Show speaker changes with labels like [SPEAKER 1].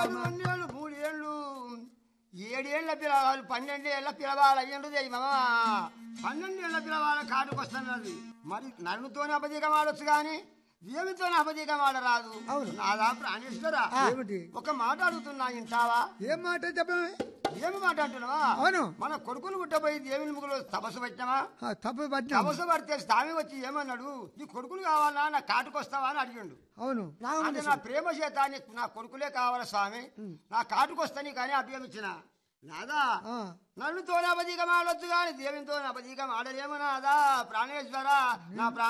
[SPEAKER 1] ఆరు రెండేళ్ళు మూడేళ్ళు ఏడేళ్ల పిలవాలి పన్నెండేళ్ల పిలవాలి అయ్యండు దైవమా పన్నెండేళ్ల పిలవాలి కాటుకొస్తున్నది మరి నన్నుతోనే అబద్ధీకం ఆడొచ్చు కానీ దేవునితోనే అబద్ధీకం ఆడరాదు
[SPEAKER 2] అవును.
[SPEAKER 1] నాదా ప్రాణేశ్వరా
[SPEAKER 2] ఏమిటి
[SPEAKER 1] ఒక మాట అడుగుతున్నా ఇంటావా
[SPEAKER 2] ఏం మాట చెప్పమే
[SPEAKER 1] ఏమి మాట అంటున్నావా
[SPEAKER 2] అవును
[SPEAKER 1] మన కొడుకులు పుట్టబోయి దేవుని ముగ్గులు తపస్సు పెట్టినావా
[SPEAKER 2] ఆ, తప్పు పట్టినా
[SPEAKER 1] తపస్సు పడితే స్వామి వచ్చి ఏమన్నాడు నీ కొడుకులు కావాలా నా కాటుకొస్తావా అని అడిగిండు
[SPEAKER 2] అవును
[SPEAKER 1] అంటే నా ప్రేమ చేత నీకు నా కొడుకులే కావాలా స్వామి నా కాటుకొస్తాని కానీ అభ్యం ఇచ్చిన నాదా
[SPEAKER 2] ఆ,
[SPEAKER 1] నన్నుతో అబద్ధీకం ఆడొచ్చు కానీ దేవునితో అబద్ధీకం ఆడలేము నాదా ప్రాణేశ్వర నా ప్రాణ